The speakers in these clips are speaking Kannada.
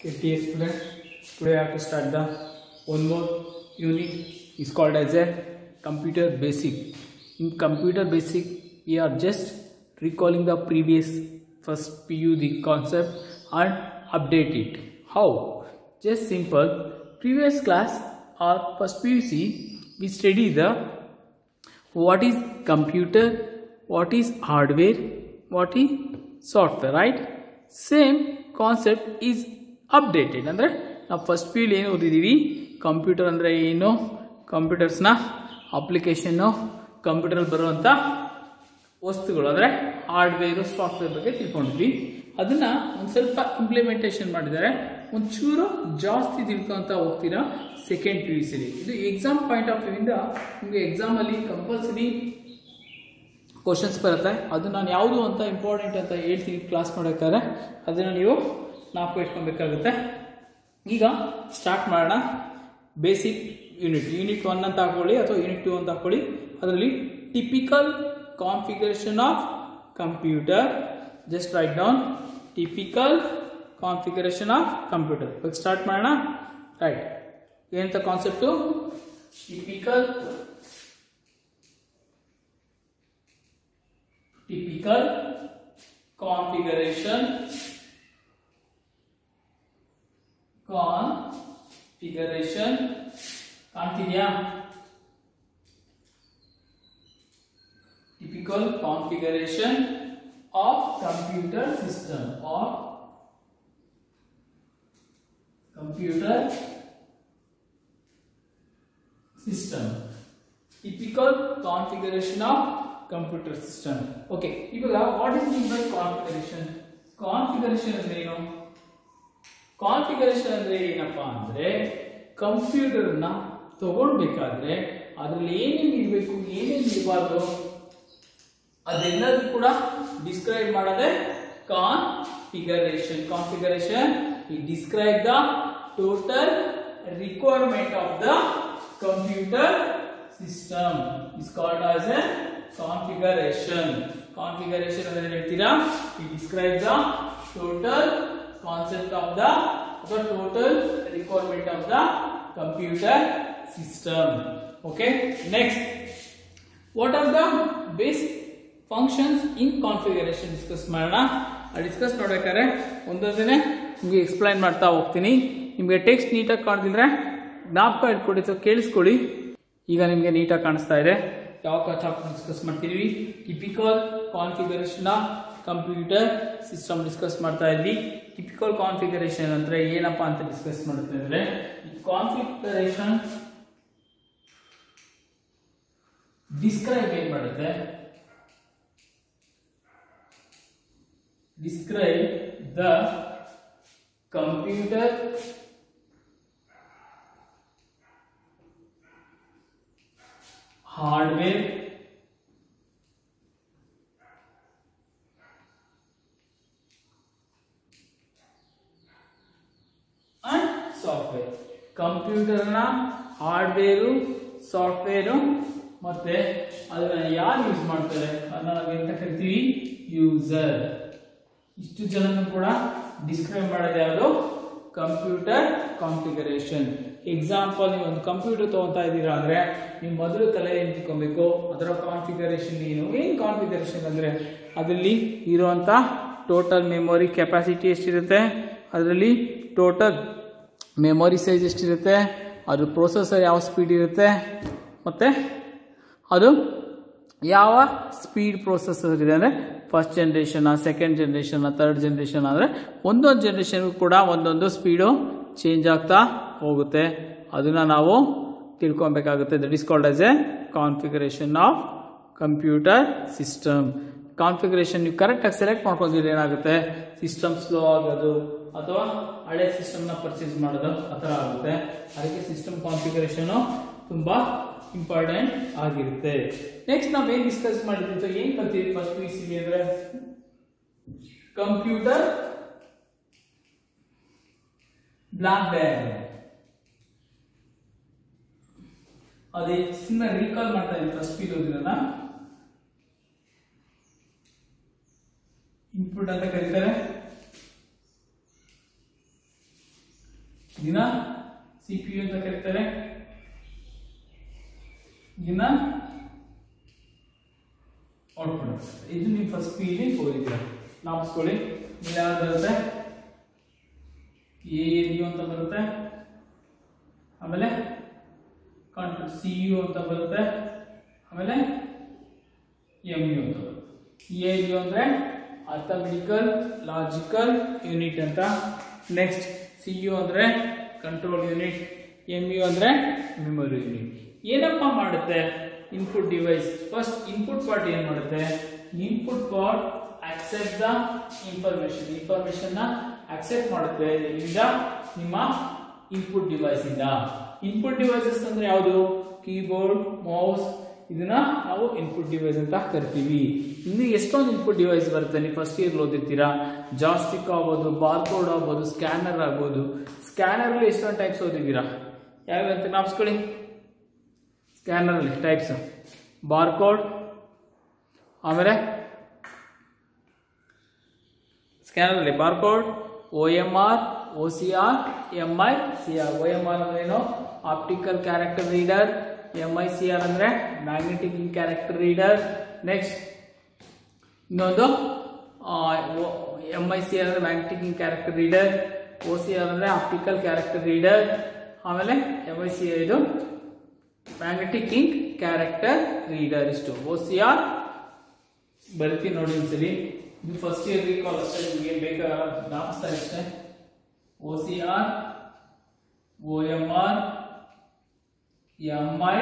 Okay, dear student, today I have to start the one more unit. is called as a computer basic. In computer basic, we are just recalling the previous first PU the concept and update it. How? Just simple. Previous class or first PUC, we study the what is computer, what is hardware, what is software, right? Same concept is updated ಅಂದರೆ ನಾವು ಫಸ್ಟ್ ಪಿ ಏನು ಓದಿದ್ದೀವಿ ಕಂಪ್ಯೂಟರ್ ಅಂದರೆ ಏನು ಕಂಪ್ಯೂಟರ್ಸ್ನ ಅಪ್ಲಿಕೇಶನ್ನು ಕಂಪ್ಯೂಟರಲ್ಲಿ ಬರುವಂಥ ವಸ್ತುಗಳು ಅಂದರೆ ಹಾರ್ಡ್ವೇರು ಸಾಫ್ಟ್ವೇರ್ ಬಗ್ಗೆ ತಿಳ್ಕೊಂಡಿದ್ವಿ ಅದನ್ನು ಒಂದು ಸ್ವಲ್ಪ ಇಂಪ್ಲಿಮೆಂಟೇಷನ್ ಮಾಡಿದ್ದಾರೆ ಒಂಚೂರು ಜಾಸ್ತಿ ತಿಳ್ಕೊಂತ ಹೋಗ್ತೀರಾ ಸೆಕೆಂಡ್ ಪಿ ಯು ಸಿಲಿ ಇದು ಎಕ್ಸಾಮ್ ಪಾಯಿಂಟ್ ಆಫ್ ವ್ಯೂವಿಂದ ನಿಮಗೆ ಎಕ್ಸಾಮಲ್ಲಿ ಕಂಪಲ್ಸರಿ ಕ್ವಶನ್ಸ್ ಬರುತ್ತೆ ಅದು ನಾನು ಯಾವುದು ಅಂತ ಇಂಪಾರ್ಟೆಂಟ್ ಅಂತ ಹೇಳ್ತೀನಿ ಕ್ಲಾಸ್ ಮಾಡೋಕ್ಕಾದ್ರೆ ಅದನ್ನು ನೀವು ನಾಲ್ಕು ಇಟ್ಕೊಬೇಕಾಗುತ್ತೆ ಈಗ ಸ್ಟಾರ್ಟ್ ಮಾಡೋಣ ಬೇಸಿಕ್ ಯೂನಿಟ್ ಯೂನಿಟ್ ಒನ್ ಅಂತ ಹಾಕೊಳ್ಳಿ ಅಥವಾ ಯೂನಿಟ್ ಟು ಅಂತ ಹಾಕೊಳ್ಳಿ ಅದರಲ್ಲಿ typical configuration of computer just write down typical configuration of computer ಇವಾಗ ಸ್ಟಾರ್ಟ್ ಮಾಡೋಣ ರೈಟ್ ಏನಂತ concept typical typical configuration configuration ಕಾಣ್ತಿದ್ಯಾ typical configuration of computer system or computer system typical configuration of computer system okay ಇವಾಗ what is mean by configuration configuration ಅಂದ್ರೆ ಏನು ಕಾನ್ಫಿಗರೇಷನ್ ಅಂದ್ರೆ ಏನಪ್ಪಾ ಅಂದ್ರೆ ಕಂಪ್ಯೂಟರ್ ನ ತಗೊಳ್ಬೇಕಾದ್ರೆ ಅದ್ರಲ್ಲಿ ಏನೇನು ಇರಬೇಕು ಏನೇನು ಇರಬಾರ್ದು ಅದೆಲ್ಲದೂ ಕೂಡ ಡಿಸ್ಕ್ರೈಬ್ ಮಾಡೋದೇ ಕಾನ್ಫಿಗರೇಷನ್ ಕಾನ್ಫಿಗರೇಷನ್ ಈ describe the total requirement of the computer system is called as a configuration configuration ಅಂದ್ರೆ ಹೇಳ್ತೀರಾ ಈ describe the total concept of the ಅಥವಾ total requirement of the computer system okay next what are the basic functions in configuration discuss ಮಾಡೋಣ ಡಿಸ್ಕಸ್ ಮಾಡ್ಬೇಕಾದ್ರೆ ಒಂದೊಂದೇ ನಿಮಗೆ ಎಕ್ಸ್ಪ್ಲೈನ್ ಮಾಡ್ತಾ ಹೋಗ್ತೀನಿ ನಿಮಗೆ ಟೆಕ್ಸ್ಟ್ ನೀಟಾಗಿ ಕಾಣ್ತಿದ್ರೆ ಜ್ಞಾಪಕ ಇಟ್ಕೊಡಿ ಸೊ ಕೇಳಿಸ್ಕೊಳ್ಳಿ ಈಗ ನಿಮಗೆ ನೀಟಾಗಿ ಕಾಣಿಸ್ತಾ ಇದೆ ಯಾವ ಟಾಪಿಕ್ ಡಿಸ್ಕಸ್ ಮಾಡ್ತಿದ್ವಿ typical configuration of computer system discuss ಮಾಡ್ತಾ ಇದ್ವಿ ಟಿಪಿಕಲ್ ಕಾನ್ಫಿಗರೇಷನ್ ಅಂದ್ರೆ ಏನಪ್ಪ ಅಂತ ಡಿಸ್ಕಸ್ ಮಾಡುತ್ತೆ ಅಂದ್ರೆ ಕಾನ್ಫಿಗರೇಷನ್ ಡಿಸ್ಕ್ರೈಬ್ ಏನ್ ಮಾಡುತ್ತೆ describe the computer hardware and software ಕಂಪ್ಯೂಟರ್ನ ಹಾರ್ಡ್ವೇರು ಸಾಫ್ಟ್ವೇರು ಮತ್ತೆ ಅದನ್ನ ಯಾರು ಯೂಸ್ ಮಾಡ್ತಾರೆ ಅದನ್ನ ನಾವು ಎಂತ ಕರಿತೀವಿ ಯೂಸರ್ ಇಷ್ಟು ಜನನು ಕೂಡ ಡಿಸ್ಕ್ರೈಬ್ ಮಾಡೋದು ಯಾವುದು ಕಂಪ್ಯೂಟರ್ ಕಾನ್ಫಿಗರೇಷನ್ ಎಕ್ಸಾಂಪಲ್ ನೀವು ಒಂದು ಕಂಪ್ಯೂಟರ್ ತಗೋತಾ ಇದ್ದೀರಾ ಅಂದ್ರೆ ನೀವು ಮೊದಲು ತಲೆ ನಿಂತ್ಕೊಬೇಕು ಅದರ ಕಾನ್ಫಿಗರೇಷನ್ ಏನು ಏನು ಕಾನ್ಫಿಗರೇಷನ್ ಅಂದ್ರೆ ಅದರಲ್ಲಿ ಇರುವಂತ ಟೋಟಲ್ ಮೆಮೊರಿ ಕೆಪಾಸಿಟಿ ಎಷ್ಟಿರುತ್ತೆ ಅದರಲ್ಲಿ ಟೋಟಲ್ ಮೆಮೊರಿ ಸೈಜ್ ಎಷ್ಟಿರುತ್ತೆ ಅದು ಪ್ರೊಸೆಸರ್ ಯಾವ ಸ್ಪೀಡ್ ಇರುತ್ತೆ ಮತ್ತೆ ಅದು ಯಾವ ಸ್ಪೀಡ್ ಪ್ರೊಸೆಸರ್ ಇದೆ ಅಂದರೆ first generation second generation third generation ಅಂದರೆ ಒಂದೊಂದು ಜನ್ರೇಷನ್ಗೂ ಕೂಡ ಒಂದೊಂದು ಸ್ಪೀಡು ಚೇಂಜ್ ಆಗ್ತಾ ಹೋಗುತ್ತೆ ಅದನ್ನು ನಾವು ತಿಳ್ಕೊಬೇಕಾಗುತ್ತೆ that is called as a configuration of computer system configuration ನೀವು ಕರೆಕ್ಟಾಗಿ ಸೆಲೆಕ್ಟ್ ಮಾಡ್ಕೊಂಡಿದ್ರೆ ಏನಾಗುತ್ತೆ ಸಿಸ್ಟಮ್ ಸ್ಲೋ ಆಗೋದು ಅಥವಾ ಹಳೆ ಸಿಸ್ಟಮ್ನ ಪರ್ಚೇಸ್ ಮಾಡೋದು ಆ ಥರ ಆಗುತ್ತೆ ಅದಕ್ಕೆ ಸಿಸ್ಟಮ್ ಕಾನ್ಫಿಗರೇಷನು ತುಂಬ ಇಂಪಾರ್ಟೆಂಟ್ ಆಗಿರುತ್ತೆ ನೆಕ್ಸ್ಟ್ ನಾವ್ ಏನ್ ಡಿಸ್ಕಸ್ ಮಾಡಿದ್ವಿ ಸೊ ಏನ್ ಕಲ್ತೀವಿ ಫಸ್ಟ್ ಪಿ ಸಿ ಅಂದ್ರೆ ಕಂಪ್ಯೂಟರ್ ಬ್ಲಾಕ್ ಡಯಾಗ್ರಾಮ್ ಅದೇ ಸುಮ್ಮನೆ ರೀಕಾಲ್ ಮಾಡ್ತಾ ಇದ್ದೀವಿ ಫಸ್ಟ್ ಪಿ ಓದಿರಲ್ಲ ಇನ್ಪುಟ್ ಅಂತ ಕರೀತಾರೆ ಇದನ್ನ ಸಿ ಪಿ ಯು ಅಂತ ಕರೀತಾರೆ ಇದನ್ನ ಔಟ್ಪುಟ್ ಇದು ನೀವು ಫಸ್ಟ್ ಪಿ ಲಿ ಓದಿದ್ದೀರ ನಾಪ್ಸ್ಕೊಳ್ಳಿ ಇಲ್ಲಿ ಯಾವ್ದು ಬರುತ್ತೆ ಎ ಎಲ್ ಯು ಅಂತ ಬರುತ್ತೆ ಆಮೇಲೆ ಕಾನ್ಫಿಡ್ ಸಿ ಯು ಅಂತ ಬರುತ್ತೆ ಆಮೇಲೆ ಎಂ ಯು ಅಂತ ಬರುತ್ತೆ ಎ ಎಲ್ ಯು ಅಂದರೆ ಅರ್ಥಮೆಟಿಕಲ್ ಲಾಜಿಕಲ್ ಯೂನಿಟ್ ಅಂತ ನೆಕ್ಸ್ಟ್ ಸಿ ಯು ಅಂದರೆ ಕಂಟ್ರೋಲ್ ಯೂನಿಟ್ ಎಂ ಯು ಅಂದರೆ ಮೆಮೊರಿ ಯೂನಿಟ್ ಏನಪ್ಪ ಮಾಡುತ್ತೆ input device first input part ಏನು ಮಾಡುತ್ತೆ input part accept the information information ನ ಅಕ್ಸೆಪ್ಟ್ ಮಾಡುತ್ತೆ ಇಲ್ಲಿಂದ ನಿಮ್ಮ ಇನ್ಪುಟ್ ಡಿವೈಸ್ ಇಂದ ಇನ್ಪುಟ್ ಡಿವೈಸಸ್ ಅಂದ್ರೆ ಯಾವುದು ಕೀಬೋರ್ಡ್ ಮೌಸ್ ಇದನ್ನ ನಾವು ಇನ್ಪುಟ್ ಡಿವೈಸ್ ಅಂತ ಕರಿತೀವಿ ಇನ್ನು ಎಷ್ಟೊಂದು ಇನ್ಪುಟ್ ಡಿವೈಸ್ ಬರುತ್ತೆ ನೀವು ಫಸ್ಟ್ ಇಯರ್ ಓದಿರ್ತೀರಾ ಜಾಸ್ಟಿಕ್ ಆಗ್ಬೋದು ಬಾರ್ಕೋಡ್ ಆಗ್ಬೋದು ಸ್ಕ್ಯಾನರ್ ಆಗ್ಬೋದು ಸ್ಕ್ಯಾನರ್ ಎಷ್ಟೊಂದು ಟೈಪ್ಸ್ ಓದಿದ್ದೀರಾ ಯಾವ್ಯಾವ ಅಂತ ನಾಪ್ಸ್ಕೊಳ್ಳಿ ಸ್ಕ್ಯಾನರ್ ಅಲ್ಲಿ ಟೈಪ್ಸ್ ಬಾರ್ಕೋಡ್ ಆಮೇಲೆ ಸ್ಕ್ಯಾನರ್ ಅಲ್ಲಿ barcode O M R O C R M I C R O M R ಅಂದ್ರೆ ಏನು optical character reader M I C R ಅಂದ್ರೆ ಮ್ಯಾಗ್ನೆಟಿಕ್ ಕ್ಯಾರೆಕ್ಟರ್ ರೀಡರ್ ನೆಕ್ಸ್ಟ್ ಇನ್ನೊಂದು ಎಮ್ ಐ ಸಿ ಆರ್ ಅಂದ್ರೆ magnetic character reader O C R ಅಂದ್ರೆ ಆಪ್ಟಿಕಲ್ ಕ್ಯಾರೆಕ್ಟರ್ ರೀಡರ್ ಆಮೇಲೆ ಎಮ್ ಐ ಸಿ ಇದು ಮ್ಯಾಗ್ನೆಟಿಕ್ ಇಂಕ್ ಕ್ಯಾರೆಕ್ಟರ್ ರೀಡರ್ ಇಷ್ಟು ಒ ಸಿ ಆರ್ ಬರ್ತೀನಿ ನೋಡಿ ಒಂದ್ಸಲಿ ಇದು ಫಸ್ಟ್ ಇಯರ್ ರೀಕಾಲ್ ಅಷ್ಟೇ ನಿಮಗೆ ಬೇಕಾದ ಜ್ಞಾಪಿಸ್ತಾ ಅಷ್ಟೇ O C R O M R M I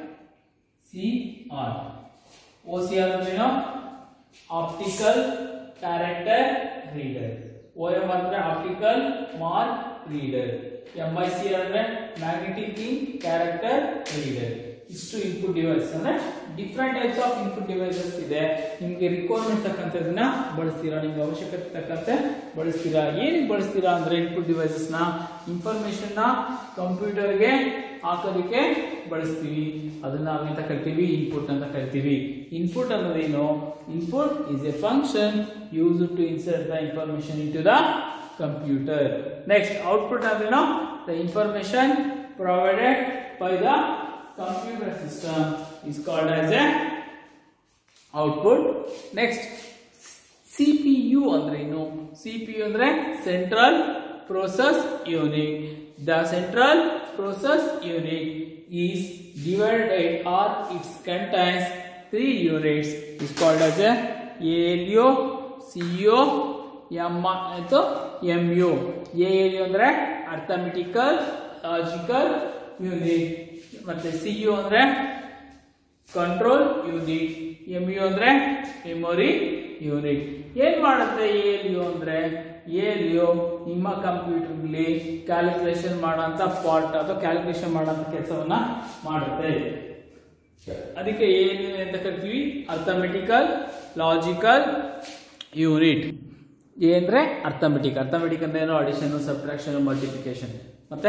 C R O C R ಅಂದ್ರೇನು optical character reader O M R ಅಂದ್ರೆ optical mark reader M I C R ಅಂದ್ರೆ ಮ್ಯಾಗ್ನೆಟಿಕ್ ಇಂಕ್ ಕ್ಯಾರೆಕ್ಟರ್ ರೀಡರ್ ಇಷ್ಟು ಇನ್ಪುಟ್ ಡಿವೈಸ್ ಅಂದ್ರೆ different types of input devices ಇದೆ ನಿಮಗೆ ರಿಕ್ವೈರ್ಮೆಂಟ್ ತಕ್ಕಂಥದನ್ನ ಬಳಸ್ತೀರಾ ನಿಮ್ಗೆ ಅವಶ್ಯಕತೆ ತಕ್ಕಂತೆ ಬಳಸ್ತೀರಾ ಏನಕ್ಕೆ ಬಳಸ್ತೀರಾ ಅಂದ್ರೆ ಇನ್ಪುಟ್ ಡಿವೈಸಸ್ ನ ಇನ್ಫಾರ್ಮೇಶನ್ ನ ಕಂಪ್ಯೂಟರ್ಗೆ ಹಾಕೋದಕ್ಕೆ ಬಳಸ್ತೀವಿ ಅದನ್ನ ನಾವೆಂತ ಕರಿತೀವಿ ಇನ್ಪುಟ್ ಅಂತ ಕರಿತೀವಿ ಇನ್ಪುಟ್ ಅನ್ನೋದೇನು input is a function use to insert the information in to the computer next output ಅಂದ್ರೇನು the information provided by the computer system is called as a output next CPU ಅಂದ್ರೆ ಏನು CPU ಅಂದ್ರೆ central process unit the central process unit is divided or it contains three units is called as a ALU CO M ಮತ್ತು MU ALU ಅಂದ್ರೆ ಅರ್ಥಮೆಟಿಕಲ್ ಲಾಜಿಕಲ್ ಯೂನಿಟ್ ಮತ್ತೆ ಸಿ ಯು ಅಂದ್ರೆ ಕಂಟ್ರೋಲ್ ಯೂನಿಟ್ ಎಂ ಯು ಅಂದ್ರೆ ಮೆಮೊರಿ ಯೂನಿಟ್ ಏನ್ ಮಾಡುತ್ತೆ ಎ ಎಲ್ ಯು ಅಂದ್ರೆ ಎ ಎಲ್ ಯು ನಿಮ್ಮ ಕಂಪ್ಯೂಟರ್ಲಿ ಕ್ಯಾಲ್ಕುಲೇಷನ್ ಮಾಡೋಂಥ ಪಾರ್ಟ್ ಅಥವಾ ಕ್ಯಾಲ್ಕುಲೇಷನ್ ಮಾಡೋಂಥ ಕೆಲಸವನ್ನ ಮಾಡುತ್ತೆ ಅದಕ್ಕೆ ಎ ಎಲ್ ಯು ಅಂತ ಕರಿತೀವಿ ಅರ್ಥಮೆಟಿಕಲ್ ಲಾಜಿಕಲ್ ಯೂನಿಟ್ ಎ ಅಂದ್ರೆ ಅರ್ಥಮೆಟಿಕ್ ಅರ್ಥಮೆಟಿಕ್ ಅಂದ್ರೆ ಏನು ಅಡಿಷನ್ ಸಬ್ಟ್ರಾಕ್ಷನ್ ಮಲ್ಟಿಪ್ಲಿಕೇಶನ್ ಮತ್ತೆ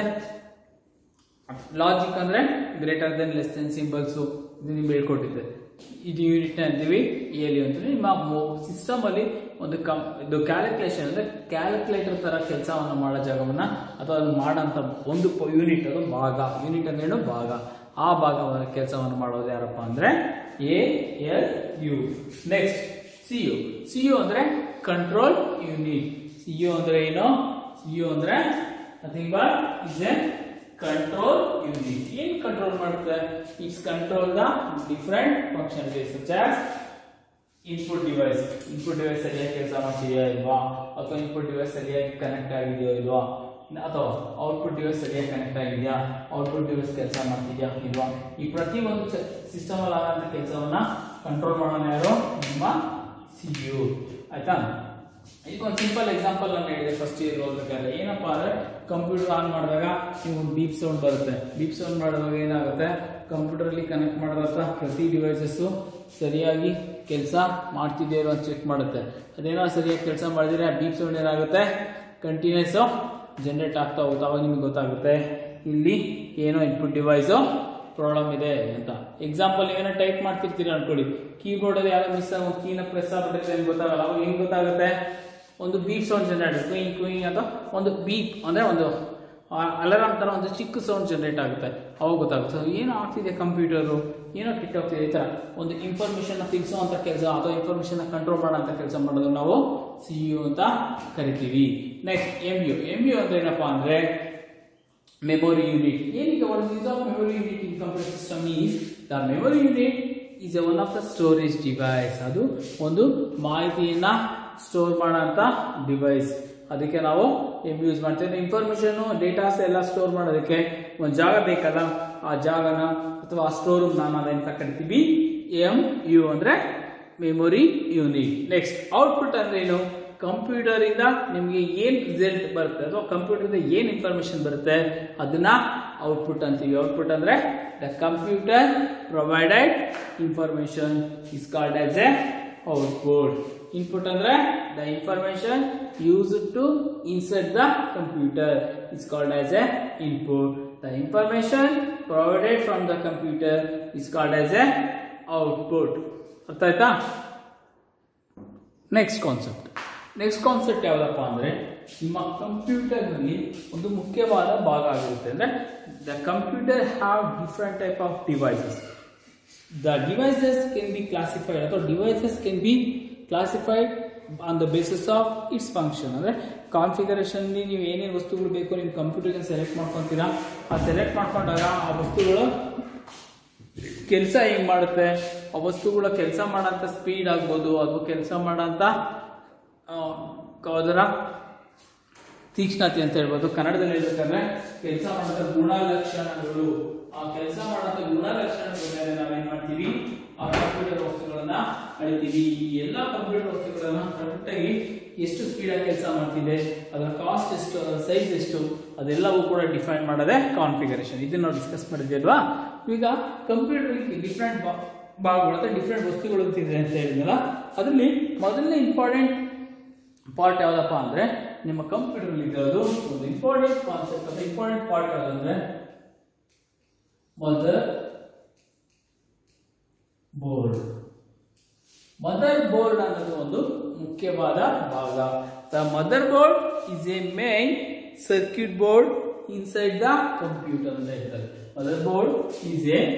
ಲಾಜಿಕ್ ಅಂದ್ರೆ greater than less than symbols ಇದು ನಿಮ್ಗೆ ಹೇಳ್ಕೊಟ್ಟಿದ್ದೆ ಇದು ಯೂನಿಟ್ ಅಂತೀವಿ ಎಲ್ ಅಂತ ನಿಮ್ಮ ಸಿಸ್ಟಮ್ ಅಲ್ಲಿ ಒಂದು ಕಂ ಇದು ಕ್ಯಾಲ್ಕುಲೇಷನ್ ಅಂದ್ರೆ ಕ್ಯಾಲ್ಕುಲೇಟರ್ ತರ ಕೆಲಸವನ್ನು ಮಾಡೋ ಜಾಗವನ್ನ ಅಥವಾ ಅದು ಮಾಡೋಂಥ ಒಂದು ಯೂನಿಟ್ ಅದು ಭಾಗ ಯೂನಿಟ್ ಅಂದ್ರೇನು ಭಾಗ ಆ ಭಾಗವನ್ನ ಕೆಲಸವನ್ನು ಮಾಡೋದು ಯಾರಪ್ಪ ಅಂದ್ರೆ A L U next C U C U ಅಂದ್ರೆ ಕಂಟ್ರೋಲ್ ಯೂನಿಟ್ ಸಿ ಯು ಅಂದ್ರೆ ಏನು ಸಿ ಯು ಅಂದ್ರೆ nothing but is a control unit ಏನ್ ಕಂಟ್ರೋಲ್ ಮಾಡುತ್ತೆ it's control the different function such as input device input device ಸರಿಯಾಗಿ ಕೆಲಸ ಮಾಡ್ತಿದೆಯಾ ಇಲ್ವಾ ಅಥವಾ ಇನ್ಪುಟ್ ಡಿವೈಸ್ ಸರಿಯಾಗಿ ಕನೆಕ್ಟ್ ಆಗಿದೆಯೋ ಇಲ್ವಾ ಅಥವಾ ಔಟ್ಪುಟ್ ಡಿವೈಸ್ ಸರಿಯಾಗಿ ಕನೆಕ್ಟ್ ಆಗಿದೆಯಾ ಔಟ್ಪುಟ್ ಡಿವೈಸ್ ಕೆಲಸ ಮಾಡ್ತಿದ್ಯಾ ಇಲ್ವಾ ಈ ಪ್ರತಿ ಒಂದು ಸಿಸ್ಟಮ್ ಅಲ್ಲಿ ಆಗಂತ ಕೆಲಸವನ್ನ ಕಂಟ್ರೋಲ್ ಮಾಡೋಣ ಯಾರು ನಿಮ್ಮ ಸಿ ಯು ಆಯ್ತಾ ಇದಕ್ಕೊಂದು ಸಿಂಪಲ್ ಎಕ್ಸಾಂಪಲ್ ನಾನು ಹೇಳಿದೆ ಫಸ್ಟ್ ಇಯರ್ ಓದಬೇಕಾದ್ರೆ ಏನಪ್ಪಾ ಅಂದ್ರೆ ಕಂಪ್ಯೂಟರ್ ಆನ್ ಮಾಡಿದಾಗ ನೀವು ಒಂದು ಬೀಪ್ ಸೌಂಡ್ ಬರುತ್ತೆ ಬೀಪ್ ಸೌಂಡ್ ಮಾಡಿದಾಗ ಏನಾಗುತ್ತೆ ಕಂಪ್ಯೂಟರ್ ಅಲ್ಲಿ ಕನೆಕ್ಟ್ ಮಾಡಿದಂಥ ಪ್ರತಿ ಡಿವೈಸಸ್ ಸರಿಯಾಗಿ ಕೆಲಸ ಮಾಡ್ತಿದೆಯೋ ಅಂತ ಚೆಕ್ ಮಾಡುತ್ತೆ ಅದೇನೋ ಸರಿಯಾಗಿ ಕೆಲಸ ಮಾಡಿದ್ರೆ ಆ ಬೀಪ್ ಸೌಂಡ್ ಏನಾಗುತ್ತೆ ಕಂಟಿನ್ಯೂಸ್ ಜನರೇಟ್ ಆಗ್ತಾ ಹೋಗುತ್ತೆ ಅವಾಗ ನಿಮ್ಗೆ ಗೊತ್ತಾಗುತ್ತೆ ಇಲ್ಲಿ ಏನೋ ಇನ್ಪುಟ್ ಡಿವೈಸು ಪ್ರಾಬ್ಲಮ್ ಇದೆ ಅಂತ ಎಕ್ಸಾಂಪಲ್ ನೀವೇನೋ ಟೈಪ್ ಮಾಡ್ತಿರ್ತೀರ ಅನ್ಕೊಳ್ಳಿ ಕೀಬೋರ್ಡ್ ಅಲ್ಲಿ ಯಾರೋ ಮಿಸ್ ಆಗಿ ಕೀನ ಪ್ರೆಸ್ ಆಗ್ಬಿಟ್ಟಿದ್ರೆ ಏನು ಗೊತ್ತಾಗಲ್ಲ ಅವಾಗ ಹೆಂಗ್ ಗೊತ್ತಾಗುತ್ತೆ ಒಂದು ಬೀಪ್ ಸೌಂಡ್ ಜನರೇಟ್ ಕುಯಿಂಗ್ ಕುಯಿಂಗ್ ಅಂತ ಒಂದು ಬೀಪ್ ಅಂದ್ರೆ ಒಂದು ಅಲಾರಾಮ್ ಥರ ಒಂದು ಚಿಕ್ಕ ಸೌಂಡ್ ಜನರೇಟ್ ಆಗುತ್ತೆ ಅವಾಗ ಗೊತ್ತಾಗುತ್ತೆ So, ಏನು ಆಗ್ತಿದೆ ಕಂಪ್ಯೂಟರು ಏನೋ ಕೆಟ್ಟೋಗ್ತಿದೆ ಈ ಥರ ಒಂದು ಇನ್ಫಾರ್ಮೇಷನ್ನ ತಿಳಿಸುವಂಥ ಕೆಲಸ ಅಥವಾ ಇನ್ಫಾರ್ಮೇಷನ್ನ ಕಂಟ್ರೋಲ್ ಮಾಡೋಂಥ ಕೆಲಸ ಮಾಡೋದು ನಾವು ಸಿ ಯು ಅಂತ ಕರಿತೀವಿ next M U M U ಅಂದ್ರೆ ಏನಪ್ಪ ಅಂದರೆ memory unit ಏನೀಗ what is use of memory unit in computer system is the memory unit is a one of the storage device ಅದು ಒಂದು ಮಾಹಿತಿಯನ್ನ ಸ್ಟೋರ್ ಮಾಡೋಂಥ ಡಿವೈಸ್ ಅದಕ್ಕೆ ನಾವು ಎಮ್ ಯೂಸ್ ಮಾಡ್ತೀವಿ ಇನ್ಫಾರ್ಮೇಶನ್ ಡೇಟಾಸ್ ಎಲ್ಲ ಸ್ಟೋರ್ ಮಾಡೋದಕ್ಕೆ ಒಂದು ಜಾಗ ಬೇಕಲ್ಲ ಆ ಜಾಗನ ಅಥವಾ ಆ ಸ್ಟೋರ್ ರೂಮ್ ನಾನು ಅಂತ ಕರಿತೀವಿ ಎಮ್ ಯು ಅಂದ್ರೆ ಮೆಮೊರಿ ಯೂನಿಟ್ ನೆಕ್ಸ್ಟ್ ಔಟ್ಪುಟ್ ಅಂದ್ರೆ ಏನು ಕಂಪ್ಯೂಟರ್ ಇಂದ ನಿಮಗೆ ಏನ್ ರಿಸಲ್ಟ್ ಬರುತ್ತೆ ಅಥವಾ ಕಂಪ್ಯೂಟರ್ ಇಂದ ಏನ್ ಇನ್ಫಾರ್ಮೇಶನ್ ಬರುತ್ತೆ ಅದನ್ನ ಔಟ್ಪುಟ್ ಅಂತೀವಿ ಔಟ್ಪುಟ್ ಅಂದ್ರೆ the computer provided information is called as a output input ಅಂದ್ರೆ the information use to insert the computer is called as a input the information provided from the computer is called as a output ಅರ್ಥ ಆಯ್ತಾ ನೆಕ್ಸ್ಟ್ ಕಾನ್ಸೆಪ್ಟ್ ನೆಕ್ಸ್ಟ್ ಕಾನ್ಸೆಪ್ಟ್ ಯಾವುದಪ್ಪ ಅಂದರೆ ನಿಮ್ಮ ಕಂಪ್ಯೂಟರ್ನಲ್ಲಿ ಒಂದು ಮುಖ್ಯವಾದ ಭಾಗ ಆಗಿರುತ್ತೆ ಅಂದರೆ the computer have different type of devices the devices can be classified ಅಥವಾ devices can be classified on the basis of it's function ಅಂದರೆ ಕಾನ್ಫಿಗರೇಷನ್ ನೀವು ಏನೇನು ವಸ್ತುಗಳು ಬೇಕು ನಿಮ್ಮ ಕಂಪ್ಯೂಟರ್ಗೆ ಸೆಲೆಕ್ಟ್ ಮಾಡ್ಕೊತೀರಾ ಆ ಸೆಲೆಕ್ಟ್ ಮಾಡ್ಕೊಂಡಾಗ ಆ ವಸ್ತುಗಳು ಕೆಲಸ ಹೆಂಗ್ ಮಾಡುತ್ತೆ ಆ ವಸ್ತುಗಳ ಕೆಲಸ ಮಾಡೋಂಥ ಸ್ಪೀಡ್ ಆಗ್ಬೋದು ಅದು ಕೆಲಸ ಮಾಡೋಂಥ ಆ, ಅದರ ತೀಕ್ಷ್ಣತೆ ಅಂತ ಹೇಳ್ಬೋದು ಕನ್ನಡದಲ್ಲಿ ಹೇಳ್ಬೇಕಂದ್ರೆ ಕೆಲಸ ಮಾಡೋಂಥ ಗುಣಲಕ್ಷಣಗಳು ಆ ಕೆಲಸ ಮಾಡೋಂಥ ಗುಣಲಕ್ಷಣಗಳ ಮೇಲೆ ನಾವೇನ್ ಮಾಡ್ತೀವಿ ಆ ಕಂಪ್ಯೂಟರ್ ವಸ್ತುಗಳನ್ನ ಅಳಿತೀವಿ ಈ ಎಲ್ಲ ಕಂಪ್ಯೂಟರ್ ವಸ್ತುಗಳನ್ನ ಕರೆಕ್ಟಾಗಿ ಎಷ್ಟು ಸ್ಪೀಡಾಗಿ ಕೆಲಸ ಮಾಡ್ತಿದೆ ಅದರ ಕಾಸ್ಟ್ ಎಷ್ಟು ಅದರ ಸೈಜ್ ಎಷ್ಟು ಅದೆಲ್ಲವೂ ಕೂಡ ಡಿಫೈನ್ ಮಾಡೋದೇ ಕಾನ್ಫಿಗರೇಷನ್ ಇದನ್ನ ನಾವು ಡಿಸ್ಕಸ್ ಮಾಡಿದ್ವಿ ಅಲ್ವಾ ಈಗ ಕಂಪ್ಯೂಟರ್ ಡಿಫ್ರೆಂಟ್ ಭಾಗಗಳು ಅಥವಾ ಡಿಫ್ರೆಂಟ್ ವಸ್ತುಗಳು ಅಂತಿದೆ ಅಂತ ಹೇಳಿದ್ನಲ್ಲ ಅದರಲ್ಲಿ ಮೊದಲನೇ ಇಂಪಾರ್ಟೆಂಟ್ ಪಾರ್ಟ್ ಯಾವುದಪ್ಪ ಅಂದ್ರೆ ನಿಮ್ಮ ಕಂಪ್ಯೂಟರ್ ಇರೋದು ಒಂದು ಇಂಪಾರ್ಟೆಂಟ್ ಕಾನ್ಸೆಪ್ಟ್ ಅಥವಾ ಇಂಪಾರ್ಟೆಂಟ್ ಪಾರ್ಟ್ ಯಾವುದಂದ್ರೆ ಮದರ್ ಬೋರ್ಡ್ ಮದರ್ ಬೋರ್ಡ್ ಅನ್ನೋದು ಒಂದು ಮುಖ್ಯವಾದ ಭಾಗ the motherboard is a main circuit board inside the computer ಅಂತ ಹೇಳ್ತಾರೆ motherboard is a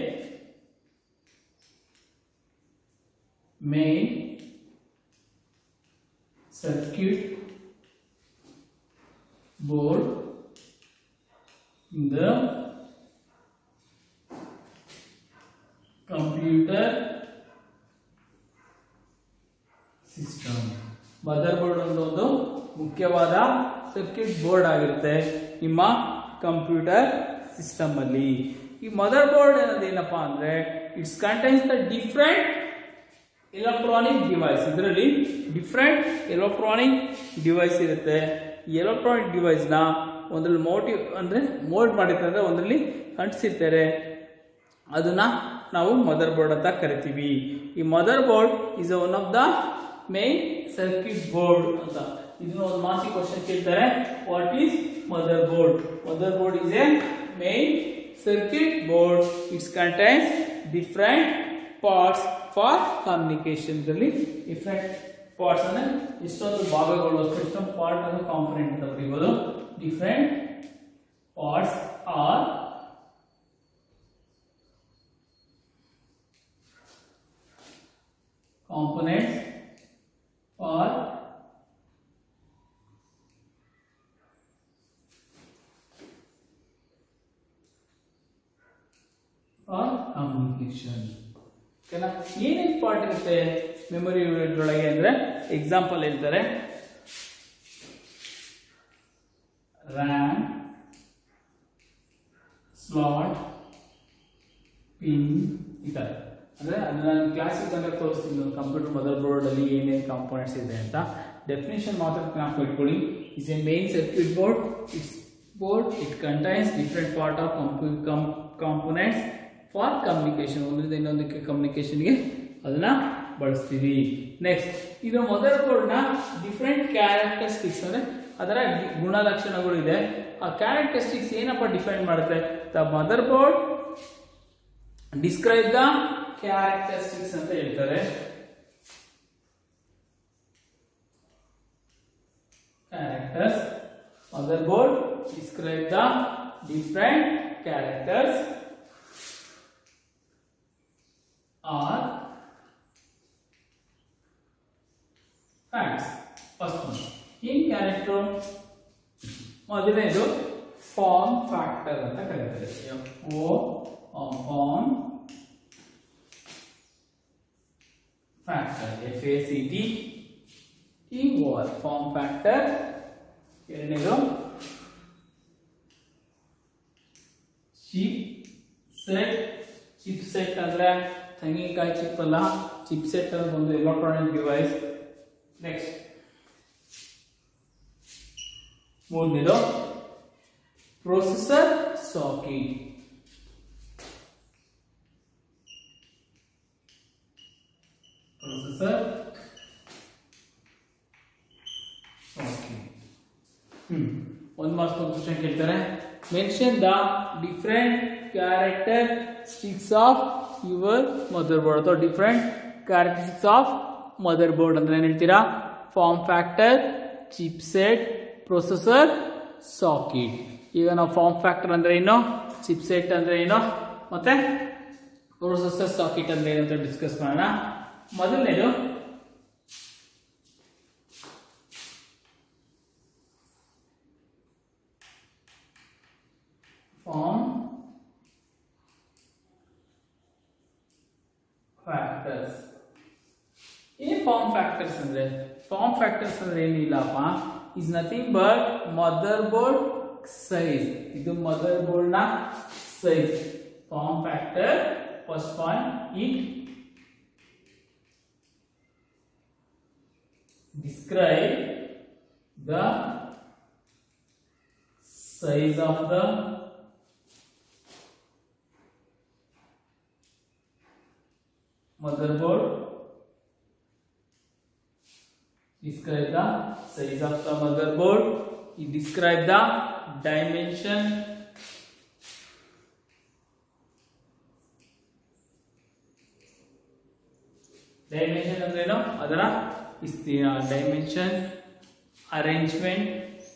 main circuit board in the computer system motherboard ಒಂದು ಒಂದು ಮುಖ್ಯವಾದ ಸರ್ಕ್ಯೂಟ್ ಬೋರ್ಡ್ ಆಗಿರುತ್ತೆ ನಿಮ್ಮ ಕಂಪ್ಯೂಟರ್ ಸಿಸ್ಟಮ್ ಅಲ್ಲಿ ಈ ಮದರ್ ಬೋರ್ಡ್ ಅನ್ನೋದು ಏನಪ್ಪಾ ಅಂದ್ರೆ it's contains the different electronic device ಇದರಲ್ಲಿ ಡಿಫ್ರೆಂಟ್ ಎಲೆಕ್ಟ್ರಾನಿಕ್ ಡಿವೈಸ್ ಇರುತ್ತೆ ಈ ಎಲೆಕ್ಟ್ರಾನಿಕ್ ಡಿವೈಸ್ನ ಒಂದ್ರಲ್ಲಿ ಮೋಟಿವ್ ಅಂದರೆ ಮೋಲ್ಡ್ ಮಾಡಿರ್ತಾರೆ ಒಂದರಲ್ಲಿ ಅಂಟಿಸಿರ್ತಾರೆ ಅದನ್ನ ನಾವು ಮದರ್ ಬೋರ್ಡ್ ಅಂತ ಕರಿತೀವಿ ಈ motherboard is one of the main circuit board ಅಂತ ಇದನ್ನ ಒಂದು ಮಾಸಿ ಕ್ವಶನ್ ಕೇಳ್ತಾರೆ what is motherboard motherboard is a main circuit board it's contains different parts for communication ಇದರಲ್ಲಿ ಡಿಫ್ರೆಂಟ್ ಪಾರ್ಟ್ಸ್ ಅಂದ್ರೆ ಎಷ್ಟೊಂದು ಭಾಗಗಳು ಎಷ್ಟೊಂದು ಪಾರ್ಟ್ ಅನ್ನು ಕಾಂಪೊನೆಂಟ್ ಅಂತ ಬರೀಬೋದು different parts are components for for communication ಓಕೆನಾ ಏನೇನು ಪಾರ್ಟ್ ಇರುತ್ತೆ ಮೆಮೊರಿ ಯೂನಿಟ್ ಒಳಗೆ ಅಂದ್ರೆ ಎಕ್ಸಾಂಪಲ್ ಹೇಳ್ತಾರೆ ರ್ಯಾಮ್ ಸ್ಲಾಟ್ ಪಿನ್ ಈ ಥರ ಅಂದರೆ ಅದನ್ನ ನಾನು ಕ್ಲಾಸಿಗೆ ಬಂದಾಗ ತೋರಿಸ್ತೀನಿ ಕಂಪ್ಯೂಟರ್ ಮದರ್ ಬೋರ್ಡ್ ಅಲ್ಲಿ ಏನೇನು ಕಾಂಪೋನೆಂಟ್ಸ್ ಇದೆ ಅಂತ ಡೆಫಿನೇಷನ್ ಮಾತ್ರ ಜ್ಞಾಪಕ ಇಟ್ಕೊಳ್ಳಿ is a main circuit board it's board it contains different part of components for communication ಒಂದರಿಂದ ಇನ್ನೊಂದಕ್ಕೆ ಕಮ್ಯುನಿಕೇಶನ್ಗೆ ಅದನ್ನ ಬಳಸ್ತೀವಿ ನೆಕ್ಸ್ಟ್ ಇದು ಮದರ್ ಬೋರ್ಡ್ನ ಡಿಫ್ರೆಂಟ್ ಕ್ಯಾರೆಕ್ಟರಿಸ್ಟಿಕ್ಸ್ ಅಂದರೆ ಅದರ ಗಿ- ಗುಣಲಕ್ಷಣಗಳು ಇದೆ ಆ ಕ್ಯಾರೆಕ್ಟರಿಸ್ಟಿಕ್ಸ್ ಏನಪ್ಪ ಡಿಫೈನ್ ಮಾಡುತ್ತೆ the motherboard describe the characteristics ಅಂತ ಹೇಳ್ತಾರೆ characters motherboard describe the different characters or facts. First one. In character ಮೊದಲನೇದು ಫಾರ್ಮ್ ಫ್ಯಾಕ್ಟರ್ ಅಂತ ಕರೀತಾರೆ ಓ form factor F A C T ಈ ಓವರ್ ಫಾರ್ಮ್ ಫ್ಯಾಕ್ಟರ್ ಎರಡನೇದು ಚಿಪ್ ಸೆಟ್ ಚಿಪ್ ಸೆಟ್ ಅಂದ್ರೆ ತೆಂಗಿನಕಾಯಿ ಚಿಪ್ ಅಲ್ಲ ಚಿಪ್ ಸೆಟ್ ಅನ್ನೋದು ಒಂದು ಎಲೆಕ್ಟ್ರಾನಿಕ್ ಡಿವೈಸ್ ನೆಕ್ಸ್ಟ್ ಮೂರನೇದು processor socket processor socket hmm ಒಂದು ಮಾರ್ಕ್ಸ್ ಒಂದು ಕ್ವಶನ್ ಕೇಳ್ತಾರೆ mention the different characteristics of your motherboard ಅಥವಾ different characteristics of motherboard ಅಂದ್ರೆ ಏನ್ ಹೇಳ್ತೀರಾ form factor chipset processor socket ಈಗ ನಾವು ಫಾರ್ಮ್ ಫ್ಯಾಕ್ಟರ್ ಅಂದ್ರೆ ಏನು ಚಿಪ್ ಸೆಟ್ ಅಂದ್ರೆ ಏನು ಮತ್ತೆ ಪ್ರೊಸೆಸರ್ ಸಾಕೆಟ್ ಅಂದ್ರೆ ಏನು ಅಂತ ಡಿಸ್ಕಸ್ ಮಾಡೋಣ ಮೊದಲನೇದು ಫಾರ್ಮ್ ಫ್ಯಾಕ್ಟರ್ಸ್ ಏನ್ ಫಾರ್ಮ್ ಫ್ಯಾಕ್ಟರ್ಸ್ ಅಂದ್ರೆ ಫಾರ್ಮ್ ಫ್ಯಾಕ್ಟರ್ಸ್ ಅಂದ್ರೆ ಏನಿಲ್ಲಪ್ಪ is nothing but motherboard size ಇದು ಮದರ್ ಬೋರ್ಡ್ ನ size form factor first point it describe the size of the motherboard describe the size of the motherboard it describe the dimension dimension ಅಂದ್ರೆ ಏನು ಅದರ ವಿಸ್ತೀರ್ಣ ಡೈಮೆನ್ಷನ್ ಅರೇಂಜ್ಮೆಂಟ್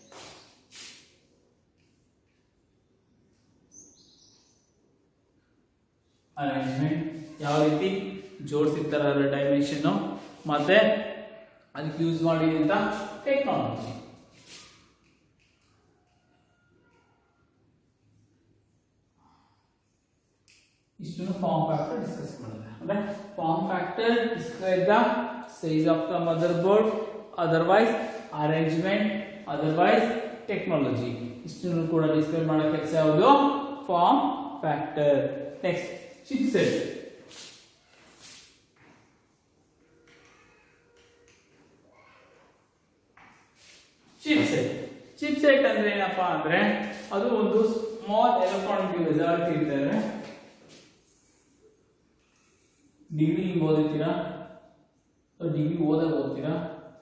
ಅರೇಂಜ್ಮೆಂಟ್ ಯಾವ ರೀತಿ ಜೋಡಿಸಿರ್ತಾರೆ ಅದರ ಡೈಮೆನ್ಷನ್ ಮತ್ತೆ ಅದಕ್ಕೆ ಯೂಸ್ ಮಾಡಿದಂತ ಟೆಕ್ನಾಲಜಿ ಇಷ್ಟನ್ನು ಫಾರ್ಮ್ ಫ್ಯಾಕ್ಟರ್ ಡಿಸ್ಕಸ್ ಮಾಡಿದ್ರೆ ಅಂದ್ರೆ form factor describe the size of the motherboard otherwise arrangement otherwise technology ಇಷ್ಟನ್ನು ಕೂಡ ಡಿಸ್ಕ್ರೈಬ್ ಮಾಡೋ ಕೆಲಸ ಯಾವುದು form factor next chipset chipset chipset ಅಂದ್ರೆ ಏನಪ್ಪಾ ಅಂದ್ರೆ ಅದು ಒಂದು ಸ್ಮಾಲ್ ಎಲೆಕ್ಟ್ರಾನಿಕ್ ಡಿವೈಸ್ ಯಾವ ರೀತಿ ಇರ್ತಾರೆ ಡಿಗ್ರಿ ಹಿಂಗ್ ಓದಿರ್ತೀರಾ ಡಿಗ್ರಿ ಓದಾಗ ಓದ್ತೀರಾ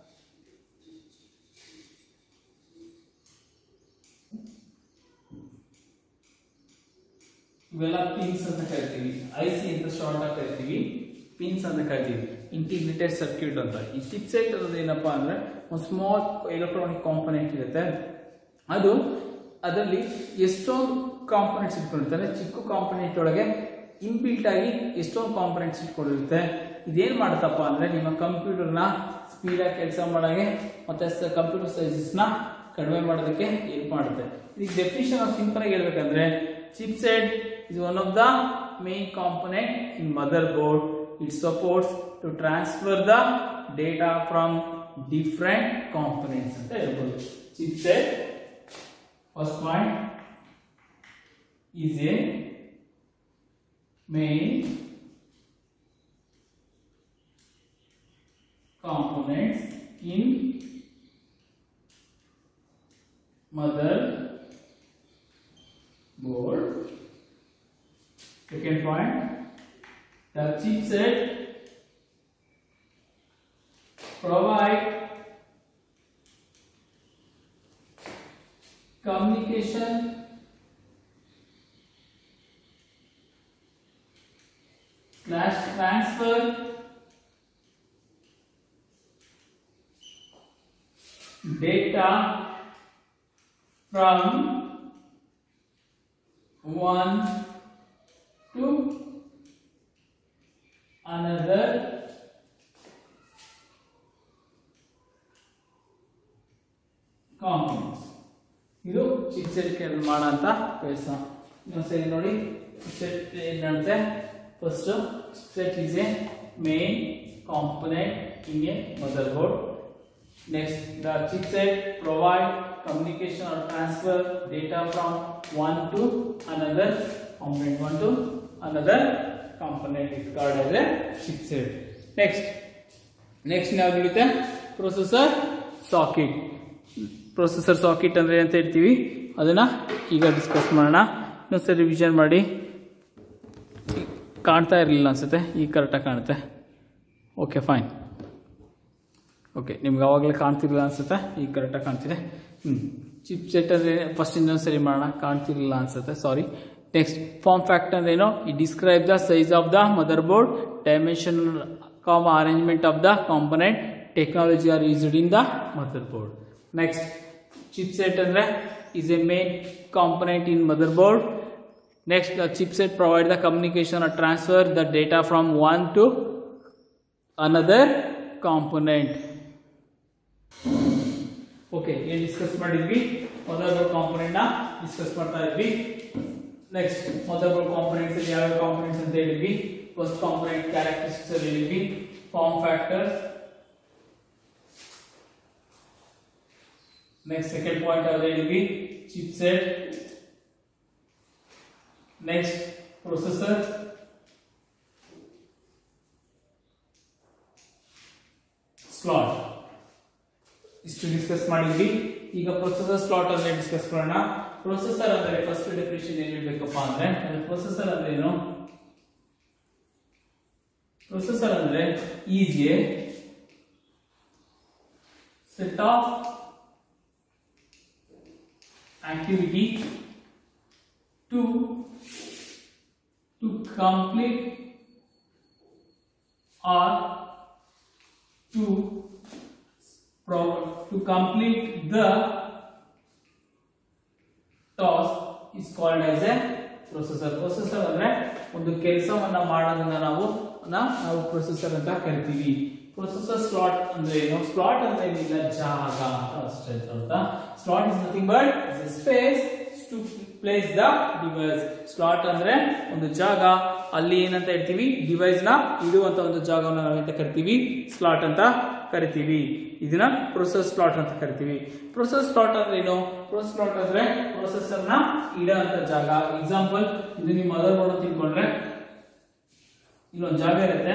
ಇವೆಲ್ಲ ಪಿನ್ಸ್ ಅಂತ ಕರಿತೀವಿ ಐ ಸಿ ಅಂತ ಶಾರ್ಟ್ ಆಗಿ ಕರಿತೀವಿ ಪಿನ್ಸ್ ಅಂತ ಕರಿತೀವಿ ಇಂಟಿಗ್ರೇಟೆಡ್ ಸರ್ಕ್ಯೂಟ್ ಅಂತ ಈ ಚಿಪ್ ಸೆಟ್ ಅನ್ನೋದು ಏನಪ್ಪಾ ಅಂದ್ರೆ ಒಂದು ಸ್ಮಾಲ್ ಎಲೆಕ್ಟ್ರಾನಿಕ್ ಕಾಂಪೊನೆಂಟ್ ಇರುತ್ತೆ ಅದು ಅದರಲ್ಲಿ ಎಷ್ಟೊಂದು ಕಾಂಪೊನೆಂಟ್ಸ್ ಇಟ್ಕೊಂಡಿರ್ತಾರೆ ಚಿಕ್ಕ ಕಾಂಪೊನೆಂಟ್ ಒಳಗೆ ಇನ್ಬಿಲ್ಟ್ ಆಗಿ ಎಷ್ಟೊಂದು ಕಾಂಪೊನೆಂಟ್ಸ್ ಇಟ್ಕೊಂಡಿರುತ್ತೆ ಇದೇನ್ ಮಾಡುತ್ತಪ್ಪ ಅಂದ್ರೆ ನಿಮ್ಮ ಕಂಪ್ಯೂಟರ್ನ ಸ್ಪೀಡಾಗಿ ಕೆಲಸ ಮಾಡಾಗೆ ಮತ್ತೆ ಕಂಪ್ಯೂಟರ್ ಸೈಜಸ್ನ ಕಡಿಮೆ ಮಾಡೋದಕ್ಕೆ ಹೆಲ್ಪ್ ಮಾಡುತ್ತೆ ಇದಕ್ಕೆ ಡೆಫಿನಿಷನ್ ಸಿಂಪಲ್ ಆಗಿ ಹೇಳ್ಬೇಕಂದ್ರೆ chipset is one of the main component in motherboard it supports to transfer the data from different components ಅಂತ ಹೇಳ್ಬೋದು chipset first point is a main components in mother board. Second point, the chipset provide communication slash transfer data from one to another components ಇದು ಚಿಪ್ಸೆಟ್ ಮಾಡೋಂಥ ಕೆಲಸ ಇನ್ನೊಂದ್ಸರಿ ನೋಡಿ ಚಿಪ್ಸೆಟ್ ಏನಂತೆ first chipset is a main component in a motherboard next the chipset provide communication or transfer data from one to another component one to another component is called as a chipset next next ಯಾವ್ದು ಉಳಿತೆ ಪ್ರೊಸೆಸರ್ ಸಾಕೆಟ್ ಪ್ರೊಸೆಸರ್ ಸಾಕೆಟ್ ಅಂದ್ರೆ ಅಂತ ಹೇಳ್ತೀವಿ ಅದನ್ನ ಈಗ ಡಿಸ್ಕಸ್ ಮಾಡೋಣ ಇನ್ನೊಂದ್ಸರಿ ರಿವಿಷನ್ ಮಾಡಿ ಕಾಣ್ತಾ ಇರಲಿಲ್ಲ ಅನ್ಸುತ್ತೆ ಈಗ ಕರೆಕ್ಟಾಗಿ ಕಾಣುತ್ತೆ ಓಕೆ ಫೈನ್ ಓಕೆ ನಿಮ್ಗೆ ಅವಾಗಲೇ ಕಾಣ್ತಿರ್ಲಿಲ್ಲ ಅನ್ಸುತ್ತೆ ಈಗ ಕರೆಕ್ಟಾಗಿ ಕಾಣ್ತಿದೆ ಹ್ಞೂ ಚಿಪ್ ಸೆಟ್ ಅಂದರೆ ಫಸ್ಟ್ ಇನ್ನೊಂದು ಸರಿ ಮಾಡೋಣ ಕಾಣ್ತಿರ್ಲಿಲ್ಲ ಅನ್ಸುತ್ತೆ ಸಾರಿ ನೆಕ್ಸ್ಟ್ ಫಾರ್ಮ್ ಫ್ಯಾಕ್ಟ್ ಅಂದ್ರೆ ಏನು ಈ describe the size of the motherboard dimension ಕಾಮ್ arrangement of the component technology are used in the motherboard next chipset ಅಂದರೆ is a main component in motherboard next the chipset provide the communication or transfer the data from one to another component okay ಏನ್ ಡಿಸ್ಕಸ್ ಮಾಡಿದ್ವಿ ಮದರ್ ಬೋರ್ಡ್ ಕಾಂಪೊನೆಂಟ್ ನ ಡಿಸ್ಕಸ್ ಮಾಡ್ತಾ ಇದ್ವಿ ನೆಕ್ಸ್ಟ್ ಮದರ್ ಬೋರ್ಡ್ ಕಾಂಪೊನೆಂಟ್ಸ್ ಯಾವ ಕಾಂಪೊನೆಂಟ್ಸ್ ಅಂತ ಹೇಳಿದ್ವಿ ಫಸ್ಟ್ ಕಾಂಪೊನೆಂಟ್ ಕ್ಯಾರೆಕ್ಟರಿಸ್ಟಿಕ್ಸ್ ಅಲ್ಲಿ ಹೇಳಿದ್ವಿ form factors next second point ಯಾವ್ದು ಹೇಳಿದ್ವಿ chipset next processor slot ಇಷ್ಟು ಡಿಸ್ಕಸ್ ಮಾಡಿದ್ವಿ ಈಗ ಪ್ರೊಸೆಸರ್ ಸ್ಲಾಟ್ ಅಂದ್ರೆ ಡಿಸ್ಕಸ್ ಮಾಡೋಣ ಪ್ರೊಸೆಸರ್ ಅಂದ್ರೆ ಫಸ್ಟ್ ಡೆಫಿನೇಷನ್ ಏನ್ ಹೇಳ್ಬೇಕಪ್ಪ ಅಂದ್ರೆ ಪ್ರೊಸೆಸರ್ ಅಂದ್ರೆ ಏನು ಪ್ರೊಸೆಸರ್ ಅಂದ್ರೆ is a set of activity to to complete or to pro- to complete the task is called as a processor processor ಅಂದ್ರೆ ಒಂದು ಕೆಲಸವನ್ನ ಮಾಡೋದನ್ನ ನಾವು ನ- ನಾವು ಪ್ರೊಸೆಸರ್ ಅಂತ ಕರಿತೀವಿ ಪ್ರೊಸೆಸರ್ ಸ್ಲಾಟ್ ಅಂದ್ರೆ ಏನು ಸ್ಲಾಟ್ ಅಂತ ಏನಿಲ್ಲ ಜಾಗ ಅಂತ ಅಷ್ಟೇ ಅಂತ slot is nothing but space to place the device slot ಅಂದ್ರೆ ಒಂದು ಜಾಗ ಅಲ್ಲಿ ಏನಂತ ಹೇಳ್ತೀವಿ ಡಿವೈಸ್ ನ ಇಡುವಂತ ಒಂದು ಜಾಗವನ್ನು ನಾವೆಂತ ಕರಿತೀವಿ ಸ್ಲಾಟ್ ಅಂತ ಕರಿತೀವಿ ಇದನ್ನ ಪ್ರೊಸೆಸ್ ಸ್ಲಾಟ್ ಅಂತ ಕರಿತೀವಿ ಪ್ರೊಸೆಸ್ ಸ್ಲಾಟ್ ಅಂದ್ರೆ ಏನು ಪ್ರೊಸೆಸ್ ಸ್ಲಾಟ್ ಅಂದ್ರೆ ಪ್ರೊಸೆಸರ್ ನ ಇಡುವಂತ ಜಾಗ ಎಕ್ಸಾಂಪಲ್ ಇದು ನಿಮ್ಮ ಮದರ್ ಬೋರ್ಡ್ ಅಂತ ತಿಳ್ಕೊಂಡ್ರೆ ಇಲ್ಲೊಂದು ಜಾಗ ಇರುತ್ತೆ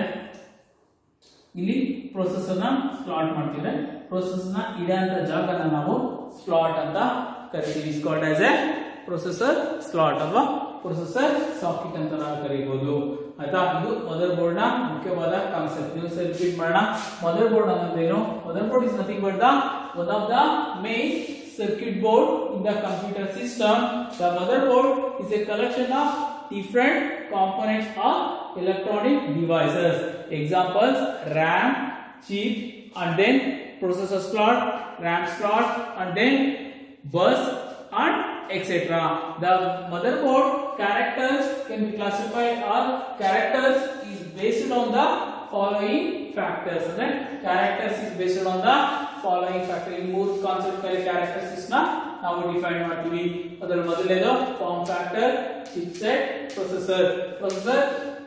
ಇಲ್ಲಿ ಪ್ರೊಸೆಸರ್ ನ ಸ್ಲಾಟ್ ಮಾಡ್ತಿದ್ರೆ ಪ್ರೊಸೆಸ್ ನ ಇಡುವಂತ ಜಾಗನ ನಾವು ಸ್ಲಾಟ್ ಅಂತ ಕರಿತೀವಿ slot as a processor slot ಅಲ್ವಾ ಪ್ರೊಸೆಸರ್ ಸಾಕೆಟ್ ಅಂತ ನಾವು ಕರೀಬಹುದು ಆಯ್ತಾ ಇದು ಮದರ್ ಬೋರ್ಡ್ ನ ಮುಖ್ಯವಾದ ಕಾನ್ಸೆಪ್ಟ್ ನೀವು ಸರಿ ರಿಪೀಟ್ ಮಾಡೋಣ ಮದರ್ ಬೋರ್ಡ್ ಅನ್ನೋದು ಏನು motherboard is nothing but the one of the main circuit board in the computer system the motherboard is a collection of different components of electronic devices examples ram chip and then processor slot ram slot and then bus and etc. The motherboard characters can be classified or characters is based on the following factors. ಅಂದ್ರೆ characters is based on the following factor. ಈ ಮೂರು ಕಾನ್ಸೆಪ್ಟ್ ಮೇಲೆ characters ನ ನಾವು ಡಿಫೈನ್ ಮಾಡ್ತೀವಿ ಅದರ ಮೊದಲನೇದು form factor chipset processor processor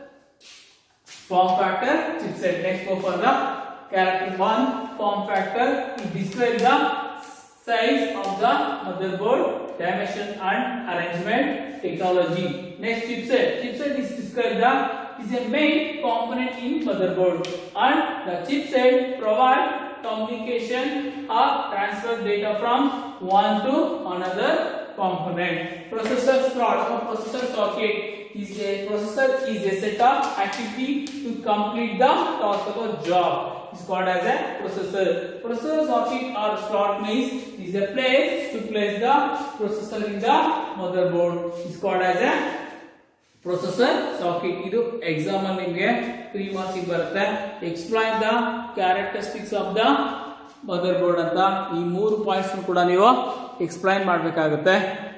form factor chipset next go for the character one form factor it describes the size of the motherboard dimension and arrangement technology next chipset chipset is described the is a main component in motherboard and the chipset provide communication or transfer data from one to another component processor slot or processor socket is a processor is a set of activity to complete the task of a job is called as a processor processor socket or slot means is a place to place the processor in the motherboard is called as a processor socket ಇದು ಎಕ್ಸಾಮ್ ಅಲ್ಲಿ ನಿಮಗೆ ತ್ರೀ ಮಾರ್ಕ್ಸ್ ಬರುತ್ತೆ explain the characteristics of the motherboard ಅಂತ ಈ ಮೂರು ಪಾಯಿಂಟ್ಸ್ ಕೂಡ ನೀವು ಎಕ್ಸ್ಪ್ಲೈನ್ ಮಾಡಬೇಕಾಗುತ್ತೆ